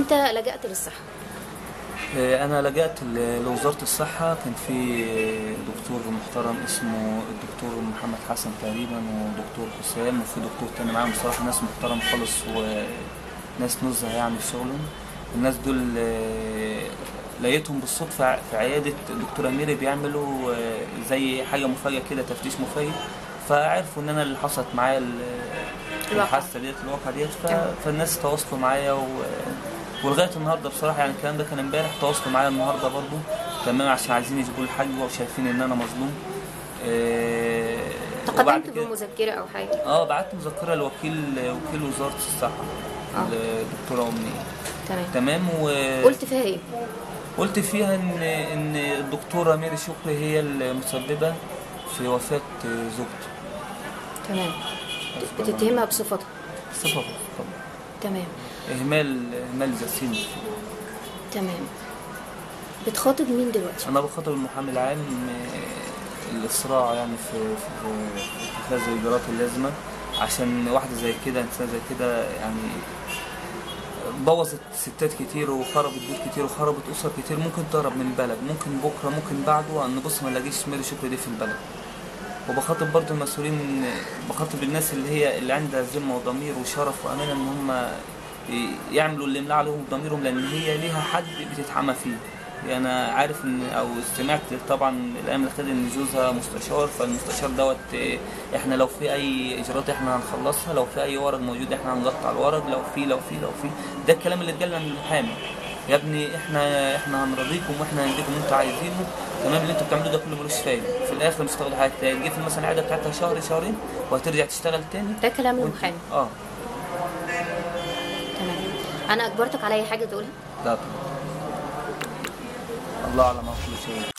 امتى لجأت للصحة آه، انا لجأت ل- لوزارة الصحة كان في دكتور محترم اسمه الدكتور محمد حسن تقريبا ودكتور حسام وفي دكتور تاني معاهم بصراحة ناس محترم خالص وناس نزهة يعني في شغلهم الناس دول آه، لقيتهم بالصدفة في عيادة دكتورة ميري بيعملوا آه، زي حاجة مفاجئة كده تفتيش مفاجئ فعرفوا ان انا اللي حصلت معايا ال- الواقعة. الحادثة ديت الواقعة ديت ف... تمام. فالناس تواصلوا معايا و... ولغايه النهارده بصراحه يعني الكلام ده كان امبارح تواصلوا معايا النهارده برضو تمام عشان عايزين يجيبوا لي حاجه وشايفين ان انا مظلوم آه، وبعد تقدمت كده- بمذكرة أو حاجة اه بعت مذكره لوكيل وكيل وزاره الصحه آه. الدكتوره امنيه تمام تمام قلت فيها ايه؟ وقلت فيها ان ان الدكتوره ميري شكري هي المسببه في وفاه زوجته تمام بتتهمها بصفتها صفه طبعا تمام اهمال اهمال جسيم تمام بتخاطب مين دلوقتي؟ انا بخاطب المحامي العام آه، الاسراع يعني في في في اتخاذ الاجراءات اللازمه عشان واحده زي كده انسان زي كده يعني بوظت ستات كتير وخربت بيوت كتير وخربت اسر كتير ممكن تهرب من البلد ممكن بكره ممكن بعده نبص ما نلاقيش ميري شكري دي في البلد وبخاطب برضو المسؤولين بخاطب الناس اللي هي اللي عندها ذمه وضمير وشرف وامانه ان هم يعملوا اللي يملى عليهم ضميرهم لان هي ليها حد بتتحمى فيه انا عارف ان او سمعت طبعا الايام اللي فاتت ان جوزها مستشار فالمستشار دوت إيه، احنا لو في اي اجراءات احنا هنخلصها لو في اي ورق موجود احنا هنقطع الورق لو في لو في لو في ده الكلام اللي اتقال من المحامي يا ابني احنا احنا هنرضيكم واحنا هنديكم اللي انتوا عايزينه تمام اللي انتوا بتعملوه ده كله ملوش فايده في الاخر مش هتاخدوا حاجه تاني جيت مثلا العاده بتاعتها شهر شهرين وهترجع تشتغل تاني ده كلام وانت- المحامي اه تمام انا اجبرتك على اي حاجه تقولها لا طبعا الله اعلم عن كل شيء